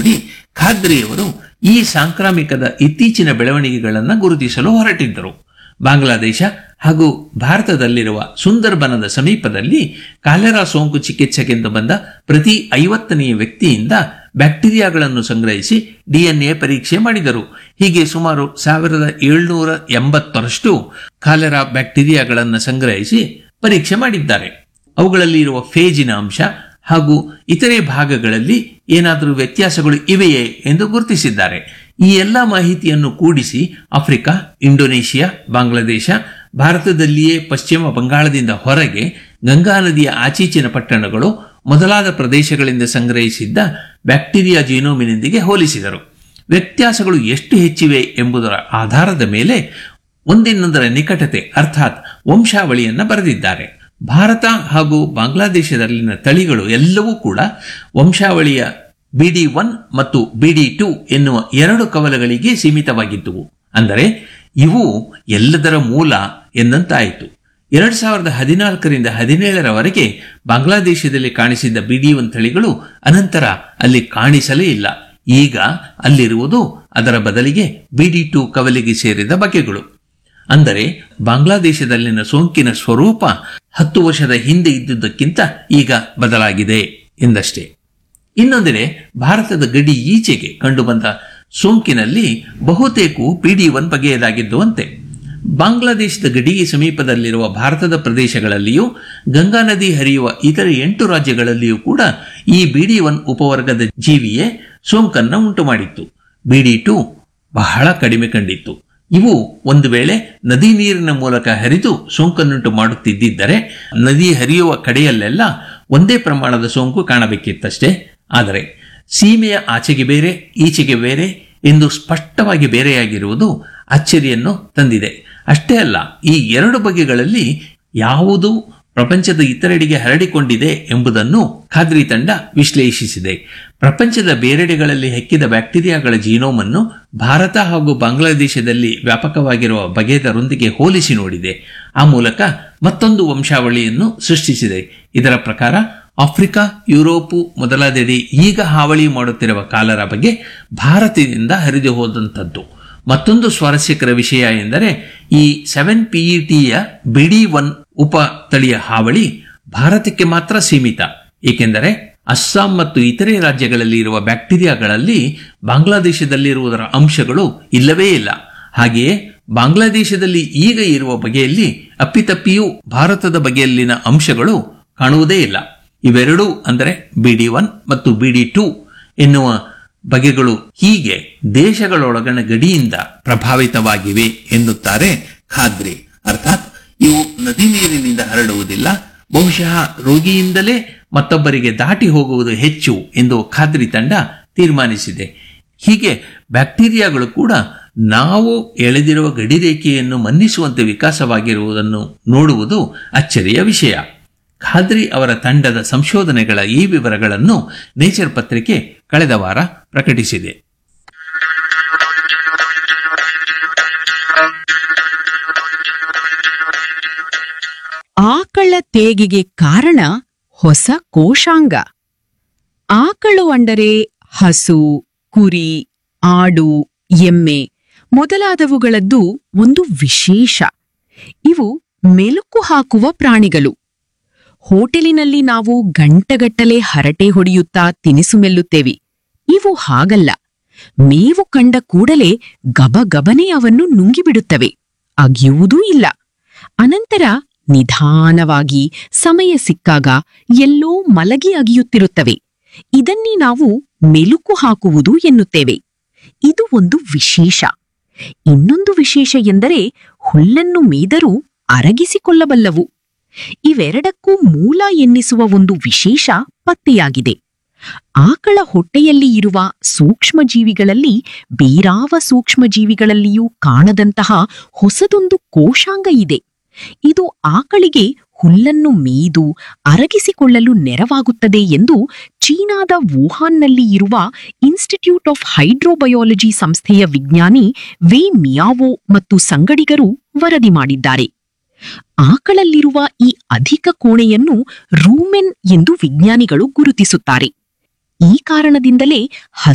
ಸಂದರ್ಭದಲ್ಲಿ ಖಾದ್ರಿಯವರು ಈ ಸಾಂಕ್ರಾಮಿಕದ ಇತ್ತೀಚಿನ ಬೆಳವಣಿಗೆಗಳನ್ನು ಗುರುತಿಸಲು ಹೊರಟಿದ್ದರು ಬಾಂಗ್ಲಾದೇಶ ಹಾಗೂ ಭಾರತದಲ್ಲಿರುವ ಸುಂದರ್ಬನದ ಸಮೀಪದಲ್ಲಿ ಕಾಲೆರಾ ಸೋಂಕು ಚಿಕಿತ್ಸೆಗೆಂದು ಬಂದ ಪ್ರತಿ ಐವತ್ತನೆಯ ವ್ಯಕ್ತಿಯಿಂದ ಬ್ಯಾಕ್ಟೀರಿಯಾಗಳನ್ನು ಸಂಗ್ರಹಿಸಿ ಡಿಎನ್ಎ ಪರೀಕ್ಷೆ ಮಾಡಿದರು ಹೀಗೆ ಸುಮಾರು ಸಾವಿರದ ಏಳ್ನೂರ ಎಂಬತ್ತರಷ್ಟು ಕಾಲೆರಾ ಬ್ಯಾಕ್ಟೀರಿಯಾಗಳನ್ನು ಸಂಗ್ರಹಿಸಿ ಪರೀಕ್ಷೆ ಮಾಡಿದ್ದಾರೆ ಅವುಗಳಲ್ಲಿ ಇರುವ ಫೇಜಿನ ಅಂಶ ಹಾಗೂ ಇತರೆ ಭಾಗಗಳಲ್ಲಿ ಏನಾದರೂ ವ್ಯತ್ಯಾಸಗಳು ಇವೆಯೇ ಎಂದು ಗುರುತಿಸಿದ್ದಾರೆ ಈ ಎಲ್ಲ ಮಾಹಿತಿಯನ್ನು ಕೂಡಿಸಿ ಆಫ್ರಿಕಾ ಇಂಡೋನೇಷಿಯಾ ಬಾಂಗ್ಲಾದೇಶ ಭಾರತದಲ್ಲಿಯೇ ಪಶ್ಚಿಮ ಬಂಗಾಳದಿಂದ ಹೊರಗೆ ಗಂಗಾ ನದಿಯ ಆಚೀಚಿನ ಪಟ್ಟಣಗಳು ಮೊದಲಾದ ಪ್ರದೇಶಗಳಿಂದ ಸಂಗ್ರಹಿಸಿದ್ದ ಬ್ಯಾಕ್ಟೀರಿಯಾ ಜೀನೋಮಿನೊಂದಿಗೆ ಹೋಲಿಸಿದರು ವ್ಯತ್ಯಾಸಗಳು ಎಷ್ಟು ಹೆಚ್ಚಿವೆ ಎಂಬುದರ ಆಧಾರದ ಮೇಲೆ ಒಂದಿನ್ನೊಂದರ ನಿಕಟತೆ ಅರ್ಥಾತ್ ವಂಶಾವಳಿಯನ್ನು ಬರೆದಿದ್ದಾರೆ ಭಾರತ ಹಾಗೂ ಬಾಂಗ್ಲಾದೇಶದಲ್ಲಿನ ತಳಿಗಳು ಎಲ್ಲವೂ ಕೂಡ ವಂಶಾವಳಿಯ ಬಿಡಿ ಒನ್ ಮತ್ತು ಬಿಡಿ ಟು ಎನ್ನುವ ಎರಡು ಕವಲಗಳಿಗೆ ಸೀಮಿತವಾಗಿದ್ದುವು ಅಂದರೆ ಇವು ಎಲ್ಲದರ ಮೂಲ ಎಂದಂತಾಯಿತು ಎರಡ್ ಸಾವಿರದ ಹದಿನಾಲ್ಕರಿಂದ ಹದಿನೇಳರವರೆಗೆ ಬಾಂಗ್ಲಾದೇಶದಲ್ಲಿ ಕಾಣಿಸಿದ್ದ ಬಿಡಿ ಒನ್ ತಳಿಗಳು ಅನಂತರ ಅಲ್ಲಿ ಕಾಣಿಸಲೇ ಇಲ್ಲ ಈಗ ಅಲ್ಲಿರುವುದು ಅದರ ಬದಲಿಗೆ ಬಿಡಿ ಟು ಕವಲಿಗೆ ಸೇರಿದ ಬಗೆಗಳು ಅಂದರೆ ಬಾಂಗ್ಲಾದೇಶದಲ್ಲಿನ ಸೋಂಕಿನ ಸ್ವರೂಪ ಹತ್ತು ವರ್ಷದ ಹಿಂದೆ ಇದ್ದುದಕ್ಕಿಂತ ಈಗ ಬದಲಾಗಿದೆ ಎಂದಷ್ಟೇ ಇನ್ನೊಂದೆಡೆ ಭಾರತದ ಗಡಿ ಈಚೆಗೆ ಕಂಡುಬಂದ ಸೋಂಕಿನಲ್ಲಿ ಬಹುತೇಕವು ಪಿಡಿ ಒನ್ ಬಗೆಯದಾಗಿದ್ದು ಅಂತೆ ಬಾಂಗ್ಲಾದೇಶದ ಗಡಿಗೆ ಸಮೀಪದಲ್ಲಿರುವ ಭಾರತದ ಪ್ರದೇಶಗಳಲ್ಲಿಯೂ ಗಂಗಾ ನದಿ ಹರಿಯುವ ಇತರ ಎಂಟು ರಾಜ್ಯಗಳಲ್ಲಿಯೂ ಕೂಡ ಈ ಬಿಡಿ ಒನ್ ಉಪವರ್ಗದ ಜೀವಿಯೇ ಸೋಂಕನ್ನ ಉಂಟು ಮಾಡಿತ್ತು ಬಿಡಿ ಟು ಬಹಳ ಕಡಿಮೆ ಕಂಡಿತ್ತು ಇವು ಒಂದು ವೇಳೆ ನದಿ ನೀರಿನ ಮೂಲಕ ಹರಿದು ಸೋಂಕನ್ನುಂಟು ಮಾಡುತ್ತಿದ್ದರೆ ನದಿ ಹರಿಯುವ ಕಡೆಯಲ್ಲೆಲ್ಲ ಒಂದೇ ಪ್ರಮಾಣದ ಸೋಂಕು ಕಾಣಬೇಕಿತ್ತಷ್ಟೇ ಆದರೆ ಸೀಮೆಯ ಆಚೆಗೆ ಬೇರೆ ಈಚೆಗೆ ಬೇರೆ ಎಂದು ಸ್ಪಷ್ಟವಾಗಿ ಬೇರೆಯಾಗಿರುವುದು ಅಚ್ಚರಿಯನ್ನು ತಂದಿದೆ ಅಷ್ಟೇ ಅಲ್ಲ ಈ ಎರಡು ಬಗೆಗಳಲ್ಲಿ ಯಾವುದು ಪ್ರಪಂಚದ ಇತರೆಡೆಗೆ ಹರಡಿಕೊಂಡಿದೆ ಎಂಬುದನ್ನು ಖಾದ್ರಿ ತಂಡ ವಿಶ್ಲೇಷಿಸಿದೆ ಪ್ರಪಂಚದ ಬೇರೆಡೆಗಳಲ್ಲಿ ಹೆಕ್ಕಿದ ಬ್ಯಾಕ್ಟೀರಿಯಾಗಳ ಜೀನೋಮನ್ನು ಭಾರತ ಹಾಗೂ ಬಾಂಗ್ಲಾದೇಶದಲ್ಲಿ ವ್ಯಾಪಕವಾಗಿರುವ ಬಗೆದರೊಂದಿಗೆ ಹೋಲಿಸಿ ನೋಡಿದೆ ಆ ಮೂಲಕ ಮತ್ತೊಂದು ವಂಶಾವಳಿಯನ್ನು ಸೃಷ್ಟಿಸಿದೆ ಇದರ ಪ್ರಕಾರ ಆಫ್ರಿಕಾ ಯುರೋಪು ಮೊದಲಾದೆಡೆ ಈಗ ಹಾವಳಿ ಮಾಡುತ್ತಿರುವ ಕಾಲರ ಬಗ್ಗೆ ಭಾರತದಿಂದ ಹರಿದು ಹೋದಂಥದ್ದು ಮತ್ತೊಂದು ಸ್ವಾರಸ್ಯಕರ ವಿಷಯ ಎಂದರೆ ಈ ಸೆವೆನ್ ಪಿಇಟಿಯ ಬಿಡಿ ಒನ್ ಉಪ ತಳಿಯ ಹಾವಳಿ ಭಾರತಕ್ಕೆ ಮಾತ್ರ ಸೀಮಿತ ಏಕೆಂದರೆ ಅಸ್ಸಾಂ ಮತ್ತು ಇತರೆ ರಾಜ್ಯಗಳಲ್ಲಿ ಇರುವ ಬ್ಯಾಕ್ಟೀರಿಯಾಗಳಲ್ಲಿ ಬಾಂಗ್ಲಾದೇಶದಲ್ಲಿರುವುದರ ಅಂಶಗಳು ಇಲ್ಲವೇ ಇಲ್ಲ ಹಾಗೆಯೇ ಬಾಂಗ್ಲಾದೇಶದಲ್ಲಿ ಈಗ ಇರುವ ಬಗೆಯಲ್ಲಿ ಅಪ್ಪಿತಪ್ಪಿಯೂ ಭಾರತದ ಬಗೆಯಲ್ಲಿನ ಅಂಶಗಳು ಕಾಣುವುದೇ ಇಲ್ಲ ಇವೆರಡೂ ಅಂದರೆ ಬಿಡಿ ಒನ್ ಮತ್ತು ಬಿಡಿ ಟು ಎನ್ನುವ ಬಗೆಗಳು ಹೀಗೆ ದೇಶಗಳೊಳಗಣ ಗಡಿಯಿಂದ ಪ್ರಭಾವಿತವಾಗಿವೆ ಎನ್ನುತ್ತಾರೆ ಖಾದ್ರಿ ಅರ್ಥಾತ್ ಇವು ನದಿ ನೀರಿನಿಂದ ಹರಡುವುದಿಲ್ಲ ಬಹುಶಃ ರೋಗಿಯಿಂದಲೇ ಮತ್ತೊಬ್ಬರಿಗೆ ದಾಟಿ ಹೋಗುವುದು ಹೆಚ್ಚು ಎಂದು ಖಾದ್ರಿ ತಂಡ ತೀರ್ಮಾನಿಸಿದೆ ಹೀಗೆ ಬ್ಯಾಕ್ಟೀರಿಯಾಗಳು ಕೂಡ ನಾವು ಎಳೆದಿರುವ ಗಡಿರೇಖೆಯನ್ನು ಮನ್ನಿಸುವಂತೆ ವಿಕಾಸವಾಗಿರುವುದನ್ನು ನೋಡುವುದು ಅಚ್ಚರಿಯ ವಿಷಯ ಖಾದ್ರಿ ಅವರ ತಂಡದ ಸಂಶೋಧನೆಗಳ ಈ ವಿವರಗಳನ್ನು ನೇಚರ್ ಪತ್ರಿಕೆ ಕಳೆದ ವಾರ ಪ್ರಕಟಿಸಿದೆ ಆಕಳ ತೇಗಿಗೆ ಕಾರಣ ಹೊಸ ಕೋಶಾಂಗ ಆಕಳು ಅಂದರೆ ಹಸು ಕುರಿ ಆಡು ಎಮ್ಮೆ ಮೊದಲಾದವುಗಳದ್ದು ಒಂದು ವಿಶೇಷ ಇವು ಮೆಲುಕು ಹಾಕುವ ಪ್ರಾಣಿಗಳು ಹೋಟೆಲಿನಲ್ಲಿ ನಾವು ಗಂಟಗಟ್ಟಲೆ ಹರಟೆ ಹೊಡೆಯುತ್ತಾ ತಿನಿಸು ಮೆಲ್ಲುತ್ತೇವೆ ಇವು ಹಾಗಲ್ಲ ಮೇವು ಕಂಡ ಕೂಡಲೇ ಗಬಗಬನೆ ಅವನ್ನು ನುಂಗಿಬಿಡುತ್ತವೆ ಅಗಿಯುವುದೂ ಇಲ್ಲ ಅನಂತರ ನಿಧಾನವಾಗಿ ಸಮಯ ಸಿಕ್ಕಾಗ ಎಲ್ಲೋ ಮಲಗಿ ಅಗಿಯುತ್ತಿರುತ್ತವೆ ಇದನ್ನೇ ನಾವು ಮೆಲುಕು ಹಾಕುವುದು ಎನ್ನುತ್ತೇವೆ ಇದು ಒಂದು ವಿಶೇಷ ಇನ್ನೊಂದು ವಿಶೇಷ ಎಂದರೆ ಹುಲ್ಲನ್ನು ಮೇದರೂ ಅರಗಿಸಿಕೊಳ್ಳಬಲ್ಲವು ಇವೆರಡಕ್ಕೂ ಮೂಲ ಎನ್ನಿಸುವ ಒಂದು ವಿಶೇಷ ಪತ್ತೆಯಾಗಿದೆ ಆಕಳ ಹೊಟ್ಟೆಯಲ್ಲಿ ಇರುವ ಸೂಕ್ಷ್ಮಜೀವಿಗಳಲ್ಲಿ ಬೇರಾವ ಸೂಕ್ಷ್ಮಜೀವಿಗಳಲ್ಲಿಯೂ ಕಾಣದಂತಹ ಹೊಸದೊಂದು ಕೋಶಾಂಗ ಇದೆ ಇದು ಆಕಳಿಗೆ ಹುಲ್ಲನ್ನು ಮೇದು ಅರಗಿಸಿಕೊಳ್ಳಲು ನೆರವಾಗುತ್ತದೆ ಎಂದು ಚೀನಾದ ವುಹಾನ್ನಲ್ಲಿ ಇರುವ ಇನ್ಸ್ಟಿಟ್ಯೂಟ್ ಆಫ್ ಹೈಡ್ರೋಬಯಾಲಜಿ ಸಂಸ್ಥೆಯ ವಿಜ್ಞಾನಿ ವೇ ಮಿಯಾವೋ ಮತ್ತು ಸಂಗಡಿಗರು ವರದಿ ಮಾಡಿದ್ದಾರೆ ಆಕಳಲ್ಲಿರುವ ಈ ಅಧಿಕ ಕೋಣೆಯನ್ನು ರೂಮೆನ್ ಎಂದು ವಿಜ್ಞಾನಿಗಳು ಗುರುತಿಸುತ್ತಾರೆ ಈ ಕಾರಣದಿಂದಲೇ